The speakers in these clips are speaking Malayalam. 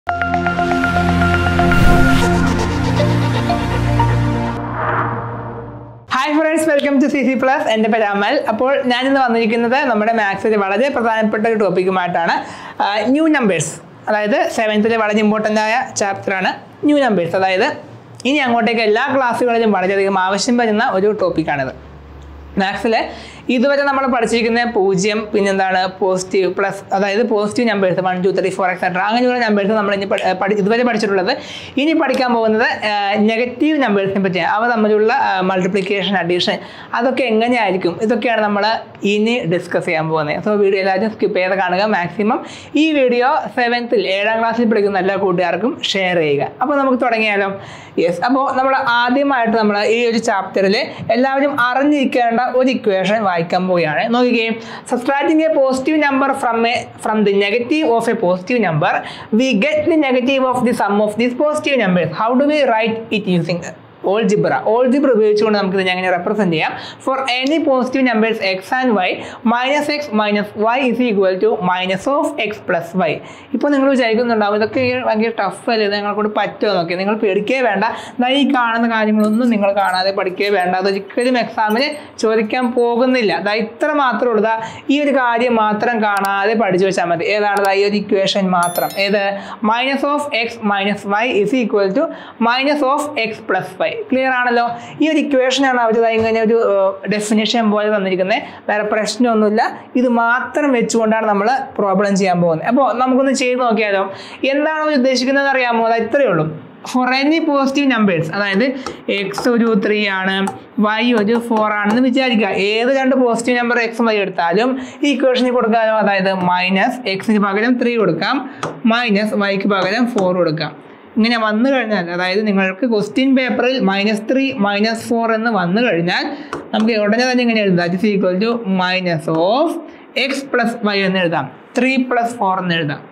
hi friends welcome to C C plus എൻ്റെ പേര് അമൽ അപ്പോൾ ഞാനിന്ന് വന്നിരിക്കുന്നത് നമ്മുടെ മാത്സിൽ വളരെ പ്രധാനപ്പെട്ട ഒരു ടോപ്പിക്കുമായിട്ടാണ് ന്യൂ നമ്പേഴ്സ് അതായത് സെവൻത്തിലെ വളരെ ഇമ്പോർട്ടൻ്റ് ആയ ചാപ്റ്ററാണ് ന്യൂ നമ്പേഴ്സ് അതായത് ഇനി അങ്ങോട്ടേക്ക് എല്ലാ ക്ലാസ്സുകളിലും വളരെയധികം ആവശ്യം വരുന്ന ഒരു ടോപ്പിക്കാണിത് മാത്സിൽ ഇതുവരെ നമ്മൾ പഠിച്ചിരിക്കുന്ന പൂജ്യം പിന്നെന്താണ് പോസിറ്റീവ് പ്ലസ് അതായത് positive numbers one two three four etcetera അങ്ങനെയുള്ള നമ്പേഴ്സ് നമ്മൾ ഇനി പഠി- പഠി- ഇതുവരെ പഠിച്ചിട്ടുള്ളത് ഇനി പഠിക്കാൻ പോകുന്നത് നെഗറ്റീവ് നമ്പേഴ്സിനെ പറ്റിയാണ് അവ തമ്മിലുള്ള മൾട്ടിപ്ലിക്കേഷൻ അഡീഷൻ അതൊക്കെ എങ്ങനെയായിരിക്കും ഇതൊക്കെയാണ് നമ്മൾ ഇനി ഡിസ്കസ് ചെയ്യാൻ പോകുന്നത് സോ വീഡിയോ എല്ലാവരും സ്കിപ്പ് ചെയ്ത് കാണുക മാക്സിമം ഈ വീഡിയോ സെവൻത്തിൽ ഏഴാം ക്ലാസ്സിൽ പഠിക്കുന്ന എല്ലാ കൂട്ടുകാർക്കും ഷെയർ ചെയ്യുക അപ്പോൾ നമുക്ക് തുടങ്ങിയാലോ യെസ് അപ്പോൾ നമ്മൾ ആദ്യമായിട്ട് നമ്മൾ ഈ ഒരു ചാപ്റ്ററിൽ എല്ലാവരും അറിഞ്ഞിരിക്കേണ്ട ഒരു ഇക്വേഷൻ വായിക്കാൻ പോവുകയാണ് നോക്കിക്കേ subtracting a positive number from a from the negative of a positive number we get the negative of the sum of this positive numbers how do we write it using algebra algebra ഉപയോഗിച്ചുകൊണ്ട് നമുക്ക് ഇത് എങ്ങനെ റെപ്രസെന്റ് ചെയ്യാം for any positive numbers x and y minus x minus y is equal to minus of x plus y ഇപ്പോൾ നിങ്ങൾ വിചാരിക്കുന്നുണ്ടാവും ഇതൊക്കെ ഈ ഭയങ്കര ടഫ് അല്ലേ ഇത് നിങ്ങളെ കൊണ്ട് പറ്റുമോ നോക്കി നിങ്ങൾ പേടിക്കേ വേണ്ട ദാ ഈ കാണുന്ന കാര്യങ്ങളൊന്നും നിങ്ങൾ കാണാതെ പഠിക്കേ വേണ്ട അതൊരിക്കലും എക്സാമിന് ചോദിക്കാൻ പോകുന്നില്ല ദാ ഇത്ര മാത്രമേ ഉള്ളൂ ദാ ഈ ഒരു കാര്യം മാത്രം കാണാതെ പഠിച്ചു വെച്ചാൽ മതി ഏതാണ് ദാ ഈ ഒരു ഇക്വേഷൻ മാത്രം ഏത് minus of x minus y is equal to minus of x plus y clear ആണല്ലോ ഈ ഒരു ഇക്വേഷനാണ് അവർ ദാ ഇങ്ങനെ ഒരു ഡെഫിനേഷൻ പോലെ തന്നിരിക്കുന്നത് വേറെ പ്രശ്നമൊന്നുമില്ല ഇത് മാത്രം വെച്ചുകൊണ്ടാണ് നമ്മൾ പ്രോബ്ലം ചെയ്യാൻ പോകുന്നത് അപ്പോൾ നമുക്കൊന്ന് ചെയ്ത് നോക്കിയാലോ എന്താണ് അവർ ഉദ്ദേശിക്കുന്നത് അറിയാമോ അത് ഇത്രയേ ഉള്ളൂ ഫോർ എനി പോസിറ്റീവ് നമ്പേഴ്സ് അതായത് എക്സ് ഒരു ത്രീ ആണ് വൈ ഒരു ഫോർ ആണെന്ന് വിചാരിക്കുക ഏത് രണ്ട് പോസിറ്റീവ് നമ്പർ എക്സും വൈ എടുത്താലും ഈ ഇക്വേഷനിൽ കൊടുക്കാമല്ലോ അതായത് മൈനസ് എക്സിന് പകരം ത്രീ കൊടുക്കാം മൈനസ് വൈക്ക് പകരം ഫോർ കൊടുക്കാം ഇങ്ങനെ വന്നു കഴിഞ്ഞാൽ അതായത് നിങ്ങൾക്ക് ക്വസ്റ്റ്യൻ പേപ്പറിൽ മൈനസ് ത്രീ മൈനസ് ഫോർ എന്ന് വന്നു കഴിഞ്ഞാൽ നമുക്ക് ഉടനെ തന്നെ ഇങ്ങനെ എഴുതാം it equal to minus of x plus y എന്ന് എഴുതാം ത്രീ പ്ലസ് ഫോർ എന്ന് എഴുതാം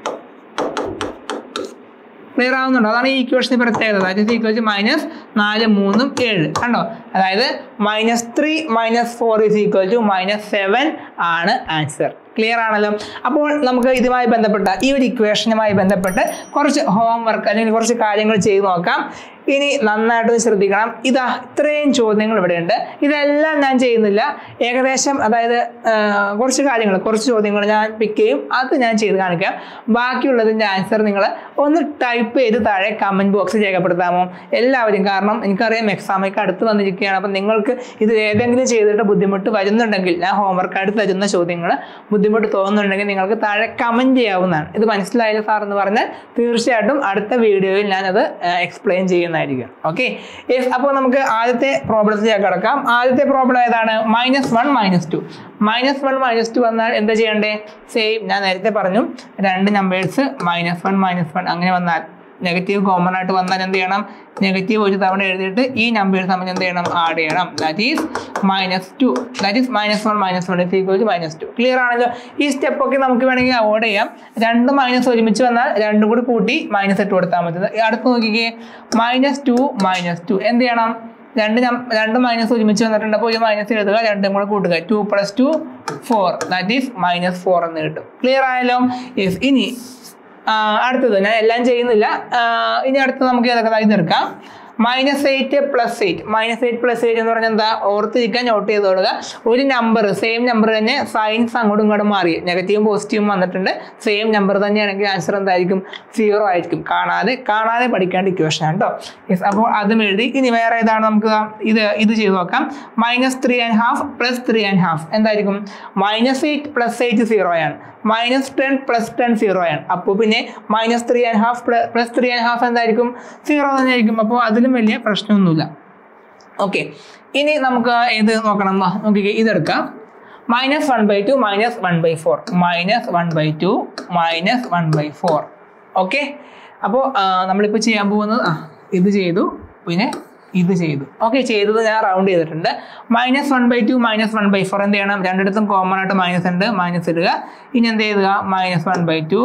ക്ലിയർ ആവുന്നുണ്ടോ അതാണ് ഈ ഇക്വേഷന് പ്രത്യേകത അതായത് ഈക്വൽ ടു മൈനസ് നാല് മൂന്നും ഏഴ് കണ്ടോ അതായത് minus three minus four is equal to minus seven ആണ് ആൻസർ ക്ലിയർ ആണല്ലോ അപ്പോൾ നമുക്ക് ഇതുമായി ബന്ധപ്പെട്ട ഈ ഒരു ഇക്വേഷനുമായി ബന്ധപ്പെട്ട് കുറച്ച് ഹോംവർക്ക് അല്ലെങ്കിൽ കുറച്ച് കാര്യങ്ങൾ ചെയ്ത് നോക്കാം ഇനി നന്നായിട്ട് ശ്രദ്ധിക്കണം ഇതാ ഇത്രയും ചോദ്യങ്ങൾ ഇവിടെ ഉണ്ട് ഇതെല്ലാം ഞാൻ ചെയ്യുന്നില്ല ഏകദേശം അതായത് ആ, കുറച്ച് കാര്യങ്ങൾ കുറച്ച് ചോദ്യങ്ങൾ ഞാൻ പിക്ക് ചെയ്യും അത് ഞാൻ ചെയ്ത് കാണിക്കാം ബാക്കിയുള്ളതിൻ്റെ ആൻസർ നിങ്ങൾ ഒന്ന് ടൈപ്പ് ചെയ്ത് താഴെ കമൻറ്റ് ബോക്സിൽ രേഖപ്പെടുത്താമോ എല്ലാവരും കാരണം എനിക്കറിയാം എക്സാമൊക്കെ അടുത്ത് വന്നിരിക്കുകയാണ് അപ്പം നിങ്ങൾക്ക് ഇത് ഏതെങ്കിലും ചെയ്തിട്ട് ബുദ്ധിമുട്ട് വരുന്നുണ്ടെങ്കിൽ ഞാൻ ഹോംവർക്ക് ആയിട്ട് തരുന്ന ചോദ്യങ്ങൾ ബുദ്ധിമുട്ട് തോന്നുന്നുണ്ടെങ്കിൽ നിങ്ങൾക്ക് താഴെ കമൻറ്റ് ചെയ്യാവുന്നതാണ് ഇത് മനസ്സിലായില്ല സാർ എന്ന് പറഞ്ഞാൽ തീർച്ചയായിട്ടും അടുത്ത വീഡിയോയിൽ ഞാനത് എക്സ്പ്ലെയിൻ ചെയ്യുന്നതായിരിക്കും ഓക്കെ യെസ് അപ്പോൾ നമുക്ക് ആദ്യത്തെ പ്രോബ്ലത്തിലേക്ക് കിടക്കാം ആദ്യത്തെ പ്രോബ്ലം ഏതാണ് minus one minus two minus one minus two വന്നാൽ എന്താ ചെയ്യണ്ടേ സെയിം ഞാൻ നേരത്തെ പറഞ്ഞു രണ്ട് numbers minus one minus one അങ്ങനെ വന്നാൽ നെഗറ്റീവ് കോമൺ ആയിട്ട് വന്നാൽ എന്ത് ചെയ്യണം നെഗറ്റീവ് ഒരു തവണ എഴുതിയിട്ട് ഈ നമ്പേഴ്സ് തമ്മിൽ എന്ത് ചെയ്യണം ആഡ് ചെയ്യണം that is minus two that is minus one minus one is equal to minus two clear ആണല്ലോ ഈ സ്റ്റെപ്പ് ഒക്കെ നമുക്ക് വേണമെങ്കിൽ അവോയ്ഡ് ചെയ്യാം രണ്ട് മൈനസ് ഒരുമിച്ച് വന്നാൽ രണ്ടും കൂടി കൂട്ടി മൈനസ് ഇട്ട് കൊടുത്താൽ മതി അടുത്ത് നോക്കിക്കേ മൈനസ് ടു മൈനസ് ടു എന്ത് ചെയ്യണം രണ്ട് നം- രണ്ട് മൈനസ് ഒരുമിച്ച് വന്നിട്ടുണ്ട് അപ്പോൾ ഒരു മൈനസ് എഴുതുക രണ്ടും കൂടെ കൂട്ടുക two plus two four that is minus four എന്ന് കിട്ടും ക്ലിയർ ആയല്ലോ യെസ് ഇനി ആ, അടുത്തത് ഞാൻ എല്ലാം ചെയ്യുന്നില്ല ആ, ഇനി അടുത്ത് നമുക്ക് ഏതൊക്കെ ഇത് എടുക്കാം minus eight plus eight minus eight plus eight എന്ന് പറഞ്ഞാൽ എന്താ ഓർത്തിരിക്കാൻ നോട്ട് ചെയ്ത് കൊടുക്കുക ഒരു നമ്പർ സെയിം നമ്പർ തന്നെ സൈൻസ് അങ്ങോട്ടും ഇങ്ങോട്ടും മാറി നെഗറ്റീവും പോസിറ്റീവും വന്നിട്ടുണ്ട് സെയിം നമ്പർ തന്നെയാണെങ്കിൽ ആൻസർ എന്തായിരിക്കും സീറോ ആയിരിക്കും കാണാതെ കാണാതെ പഠിക്കേണ്ട ഇക്വേഷൻ ആണ് കേട്ടോ യെസ് അപ്പോൾ അതും എഴുതി ഇനി വേറെ ഏതാണ് നമുക്ക് ഇത് ഇത് ചെയ്ത് നോക്കാം minus three and half plus three and half എന്തായിരിക്കും minus eight plus eight zero ആണ് minus ten plus ten zero ആണ് അപ്പോൾ പിന്നെ minus three and half plus three and half എന്തായിരിക്കും സീറോ തന്നെയായിരിക്കും അപ്പോൾ അതിലും വലിയ പ്രശ്നമൊന്നുമില്ല ഓക്കെ ഇനി നമുക്ക് ഇത് നോക്കണം വാ, നോക്കിക്കേ ഇതെടുക്കാം minus one by two minus one by four minus one by two minus one by four okay അപ്പോൾ നമ്മളിപ്പോൾ ചെയ്യാൻ പോകുന്നത് ആ ഇത് ചെയ്തു പിന്നെ ഇത് ചെയ്തു ഓക്കെ ചെയ്തത് ഞാൻ റൗണ്ട് ചെയ്തിട്ടുണ്ട് minus one by two minus one by four എന്ത് ചെയ്യണം രണ്ടിടത്തും കോമൺ ആയിട്ട് മൈനസ് ഉണ്ട് മൈനസ് ഇടുക ഇനി എന്ത് ചെയ്യുക minus one by two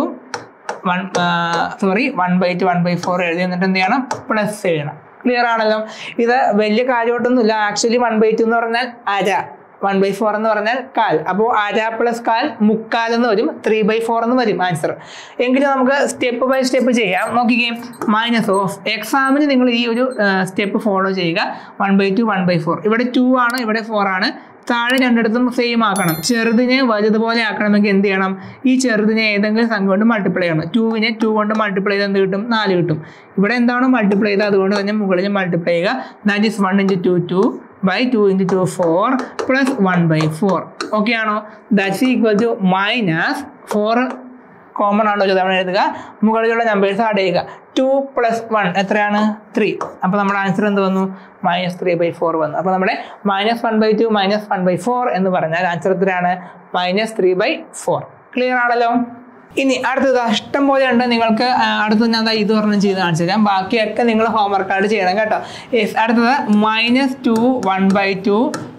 one sorry one by two one by four എഴുതി എന്നിട്ട് എന്ത് ചെയ്യണം പ്ലസ് ചെയ്യണം ക്ലിയർ ആണല്ലോ ഇത് വലിയ കാര്യമായിട്ടൊന്നുമില്ല ആക്ച്വലി വൺ ബൈ ടു എന്ന് പറഞ്ഞാൽ അര വൺ ബൈ ഫോർ എന്ന് പറഞ്ഞാൽ കാൽ അപ്പോൾ അര പ്ലസ് കാൽ മുക്കാൽ എന്ന് വരും ത്രീ ബൈ ഫോർ എന്ന് വരും ആൻസർ എങ്കിലും നമുക്ക് സ്റ്റെപ്പ് ബൈ സ്റ്റെപ്പ് ചെയ്യാം നോക്കിക്കേ മൈനസ് ഓഫ് എക്സാമിന് നിങ്ങൾ ഈ ഒരു സ്റ്റെപ്പ് ഫോളോ ചെയ്യുക one by two one by four ഇവിടെ ടു ആണ് ഇവിടെ ഫോർ ആണ് താഴെ രണ്ടിടത്തും സെയിം ആക്കണം ചെറുതിനെ വലുതുപോലെ ആക്കണമെങ്കിൽ എന്ത് ചെയ്യണം ഈ ചെറുതിനെ ഏതെങ്കിലും സംഖ്യ കൊണ്ട് മൾട്ടിപ്ലൈ ചെയ്യണം ടൂവിനെ ടു കൊണ്ട് മൾട്ടിപ്ലൈ ചെയ്ത് എന്ത് കിട്ടും നാല് കിട്ടും ഇവിടെ എന്താണ് മൾട്ടിപ്ലൈ ചെയ്തത് അതുകൊണ്ട് തന്നെ മുകളിൽ മൾട്ടിപ്ലൈ ചെയ്യുക that is one into two two by two into two four plus one by four okay ആണോ that's equal to minus four common ആണോ തവണ എഴുതുക മുകളിലുള്ള നമ്പേഴ്സ് ആഡ് ചെയ്യുക ടു പ്ലസ് വൺ എത്രയാണ് ത്രീ അപ്പോൾ നമ്മുടെ ആൻസർ എന്ത് വന്നു മൈനസ് ത്രീ ബൈ ഫോർ വന്നു അപ്പോൾ നമ്മുടെ minus one by two minus one by four എന്ന് പറഞ്ഞാൽ ആൻസർ എത്രയാണ് minus three by four clear ആണല്ലോ ഇനി അടുത്തത് ഇഷ്ടം പോലെ ഉണ്ട് നിങ്ങൾക്ക് ആ, അടുത്തത് ഞാൻ ദാ ഇത് പറഞ്ഞ് ചെയ്ത് കാണിച്ചു തരാം ബാക്കിയൊക്കെ നിങ്ങൾ ഹോംവർക്ക് ആയിട്ട് ചെയ്യണം കേട്ടോ യെസ് അടുത്തത് minus two one by two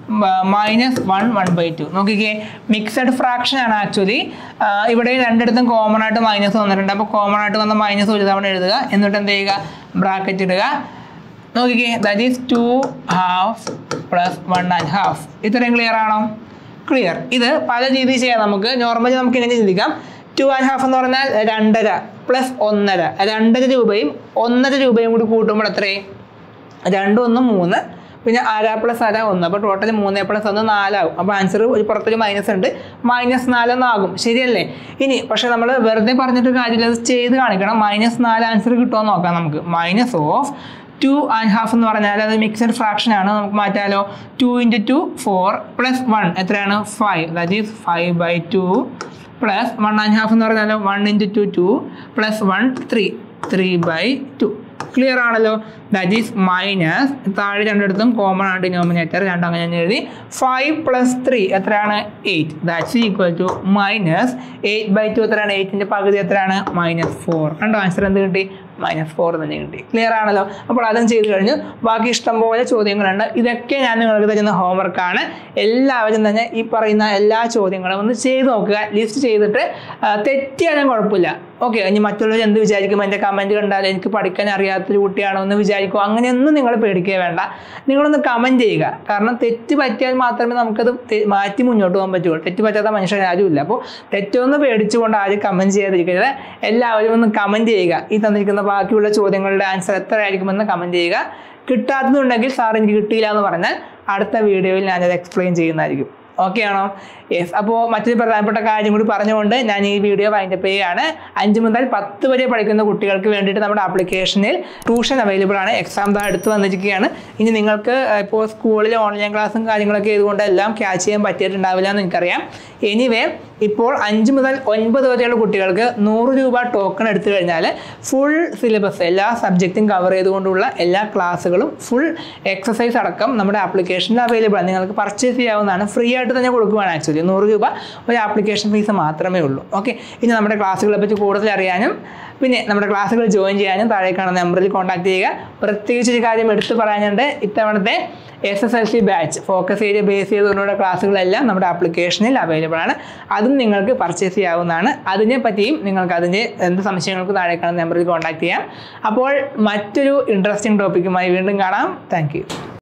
minus one one by two നോക്കിക്കേ മിക്സഡ് ഫ്രാക്ഷൻ ആണ് ആക്ച്വലി ഇവിടെ രണ്ടിടത്തും കോമൺ ആയിട്ട് മൈനസ് വന്നിട്ടുണ്ട് അപ്പോൾ കോമൺ ആയിട്ട് വന്ന മൈനസ് ഒരു തവണ എഴുതുക എന്നിട്ട് എന്ത് ചെയ്യുക ബ്രാക്കറ്റ് ഇടുക നോക്കിക്കേ that is two half plus one and half ഇത്രയും ക്ലിയർ ആണോ ക്ലിയർ ഇത് പല രീതിയിൽ ചെയ്യാം നമുക്ക് നോർമലി നമുക്ക് ഇങ്ങനെ ചിന്തിക്കാം ടു ആൻഡ് ഹാഫ് എന്ന് പറഞ്ഞാൽ രണ്ടര പ്ലസ് ഒന്നര രണ്ടര രൂപയും ഒന്നര രൂപയും കൂടി കൂട്ടുമ്പോൾ എത്രയും രണ്ടും ഒന്ന് മൂന്ന് പിന്നെ അര പ്ലസ് അര ഒന്ന് അപ്പോൾ ടോട്ടൽ മൂന്ന് പ്ലസ് ഒന്ന് നാലാകും അപ്പോൾ ആൻസർ ഒരു പുറത്തൊരു മൈനസ് ഉണ്ട് മൈനസ് നാലെന്നാകും ശരിയല്ലേ ഇനി പക്ഷെ നമ്മൾ വെറുതെ പറഞ്ഞിട്ട് കാര്യമില്ല അത് ചെയ്ത് കാണിക്കണം മൈനസ് നാല് ആൻസർ കിട്ടുമോ എന്ന് നോക്കാം നമുക്ക് minus of two and half എന്ന് പറഞ്ഞാൽ അത് മിക്സഡ് ഫ്രാക്ഷൻ ആണ് നമുക്ക് മാറ്റാലോ two into two four plus one എത്രയാണ് five that is five by two plus one and half എന്ന് പറഞ്ഞാൽ one into two two plus one three three by two clear ആണല്ലോ ദാറ്റ് ഈസ് മൈനസ് താഴെ രണ്ടിടത്തും കോമൺ ആണ് ഡിനോമിനേറ്റർ രണ്ടും അങ്ങനെ ഞാൻ എഴുതി ഫൈവ് പ്ലസ് ത്രീ എത്രയാണ് eight that's equal to minus eight by two എത്രയാണ് എയ്റ്റിൻ്റെ പകുതി എത്രയാണ് മൈനസ് ഫോർ കണ്ടോ ആൻസർ എന്ത് കിട്ടി മൈനസ് ഫോർ തന്നെ കിട്ടി ക്ലിയർ ആണല്ലോ അപ്പോൾ അതും ചെയ്ത് കഴിഞ്ഞു ബാക്കി ഇഷ്ടംപോലെ ചോദ്യങ്ങളുണ്ട് ഇതൊക്കെ ഞാൻ നിങ്ങൾക്ക് തരുന്ന ഹോംവർക്കാണ് എല്ലാവരും തന്നെ ഈ പറയുന്ന എല്ലാ ചോദ്യങ്ങളും ഒന്ന് ചെയ്ത് നോക്കുക ലിസ്റ്റ് ചെയ്തിട്ട് ആ, തെറ്റിയാലും കുഴപ്പമില്ല ഓക്കെ ഇനി മറ്റുള്ളവർ എന്ത് വിചാരിക്കും എൻ്റെ കമൻറ്റ് കണ്ടാൽ എനിക്ക് പഠിക്കാൻ അറിയാത്തൊരു കുട്ടിയാണോ എന്ന് വിചാരിക്കും അങ്ങനെയൊന്നും നിങ്ങൾ പേടിക്കുക വേണ്ട നിങ്ങളൊന്ന് കമൻറ്റ് ചെയ്യുക കാരണം തെറ്റ് പറ്റിയാൽ മാത്രമേ നമുക്കത് തെ- മാറ്റി മുന്നോട്ട് പോകാൻ പറ്റുള്ളൂ തെറ്റ് പറ്റാത്ത മനുഷ്യർ ആരുമില്ല അപ്പോൾ തെറ്റൊന്ന് പേടിച്ചുകൊണ്ട് ആരും കമൻറ്റ് ചെയ്യാതിരിക്കരുത് എല്ലാവരും ഒന്ന് കമൻറ്റ് ചെയ്യുക ഈ തന്നിരിക്കുന്ന ബാക്കിയുള്ള ചോദ്യങ്ങളുടെ ആൻസർ എത്ര ആയിരിക്കുമെന്ന് കമൻറ്റ് ചെയ്യുക കിട്ടാത്തതുണ്ടെങ്കിൽ സാർ എനിക്ക് കിട്ടിയില്ല എന്ന് പറഞ്ഞാൽ അടുത്ത വീഡിയോയിൽ ഞാനത് എക്സ്പ്ലെയിൻ ചെയ്യുന്നതായിരിക്കും ഓക്കെ ആണോ യെസ് അപ്പോൾ മറ്റൊരു പ്രധാനപ്പെട്ട കാര്യം കൂടി പറഞ്ഞുകൊണ്ട് ഞാൻ ഈ വീഡിയോ വൈൻഡപ്പ് ചെയ്യുകയാണ് അഞ്ച് മുതൽ പത്ത് വരെ പഠിക്കുന്ന കുട്ടികൾക്ക് വേണ്ടിയിട്ട് നമ്മുടെ ആപ്ലിക്കേഷനിൽ ട്യൂഷൻ അവൈലബിൾ ആണ് എക്സാം ദാ അടുത്ത് വന്നിരിക്കുകയാണ് ഇനി നിങ്ങൾക്ക് ഇപ്പോൾ സ്കൂളിൽ ഓൺലൈൻ ക്ലാസ്സും കാര്യങ്ങളൊക്കെ ചെയ്തുകൊണ്ട് എല്ലാം ക്യാച്ച് ചെയ്യാൻ പറ്റിയിട്ടുണ്ടാവില്ല എന്ന് എനിക്കറിയാം എനിവേ ഇപ്പോൾ അഞ്ച് മുതൽ ഒൻപത് വരെയുള്ള കുട്ടികൾക്ക് നൂറ് രൂപ ടോക്കൺ എടുത്തു കഴിഞ്ഞാൽ ഫുൾ സിലബസ് എല്ലാ സബ്ജക്റ്റും കവർ ചെയ്തുകൊണ്ടുള്ള എല്ലാ ക്ലാസ്സുകളും ഫുൾ എക്സസൈസ് അടക്കം നമ്മുടെ ആപ്ലിക്കേഷനിൽ അവൈലബിൾ ആണ് നിങ്ങൾക്ക് പർച്ചേസ് ചെയ്യാവുന്നതാണ് ഫ്രീ ആയിട്ട് തന്നെ കൊടുക്കുകയാണ് ആക്ച്വലി നൂറ് രൂപ ഒരു ആപ്ലിക്കേഷൻ ഫീസ് മാത്രമേ ഉള്ളൂ ഓക്കെ ഇനി നമ്മുടെ ക്ലാസ്സുകളെ പറ്റി കൂടുതൽ അറിയാനും പിന്നെ നമ്മുടെ ക്ലാസ്സുകൾ ജോയിൻ ചെയ്യാനും താഴെ കാണുന്ന നമ്പറിൽ കോൺടാക്ട് ചെയ്യുക പ്രത്യേകിച്ച് ഒരു കാര്യം എടുത്തു പറയാനുണ്ട് ഇത്തവണത്തെ S S L C batch focus area base ചെയ്തുകൊണ്ടുള്ള ക്ലാസ്സുകളെല്ലാം നമ്മുടെ ആപ്ലിക്കേഷനിൽ അവൈലബിൾ ആണ് അതും നിങ്ങൾക്ക് പർച്ചേസ് ചെയ്യാവുന്നതാണ് അതിനെ പറ്റിയും നിങ്ങൾക്ക് അതിൻ്റെ എന്ത് സംശയങ്ങൾക്ക് താഴെ കാണുന്ന നമ്പറിൽ കോൺടാക്ട് ചെയ്യാം അപ്പോൾ മറ്റൊരു ഇൻട്രസ്റ്റിംഗ് ടോപ്പിക്കുമായി വീണ്ടും കാണാം താങ്ക്